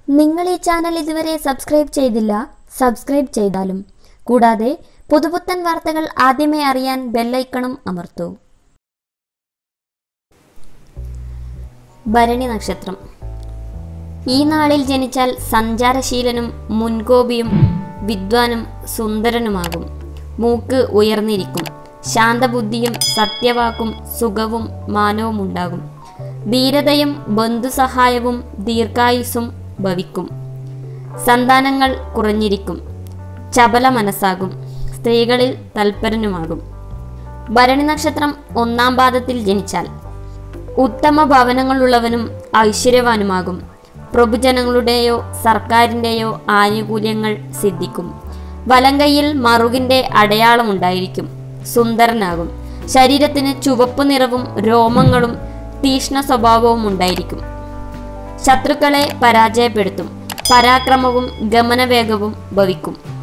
നിങ്ങൾ ഈ ചാനൽ ഇതുവരെ സബ്സ്ക്രൈബ് ചെയ്തില്ല സബ്സ്ക്രൈബ് ചെയ്താലും കൂടാതെ പുതുപുത്തൻ വാർത്തകൾ ആദ്യമേ അറിയാൻ ബെല്ലൈക്കണും അമർത്തൂ ഭരണി നക്ഷത്രം ഈ നാളിൽ ജനിച്ചാൽ സഞ്ചാരശീലനും മുൻകോപിയും വിദ്വാനും സുന്ദരനുമാകും മൂക്ക് ഉയർന്നിരിക്കും ശാന്തബുദ്ധിയും സത്യവാക്കും സുഖവും മാനവും ഉണ്ടാകും ധീരതയും ബന്ധുസഹായവും ദീർഘായുസ്സും ഭവിക്കും സന്താനങ്ങൾ കുറഞ്ഞിരിക്കും ചപല മനസ്സാകും സ്ത്രീകളിൽ തൽപരനുമാകും ഭരണി നക്ഷത്രം ഒന്നാം പാദത്തിൽ ജനിച്ചാൽ ഉത്തമ ഭവനങ്ങളുള്ളവനും ഐശ്വര്യവാനുമാകും പ്രഭുജനങ്ങളുടെയോ സർക്കാരിൻ്റെയോ ആനുകൂല്യങ്ങൾ സിദ്ധിക്കും വലങ്കയിൽ മറുകിൻ്റെ അടയാളമുണ്ടായിരിക്കും സുന്ദരനാകും ശരീരത്തിന് ചുവപ്പ് നിറവും രോമങ്ങളും തീക്ഷ്ണ സ്വഭാവവും ഉണ്ടായിരിക്കും ശത്രുക്കളെ പരാജയപ്പെടുത്തും പരാക്രമവും ഗമനവേഗവും ഭവിക്കും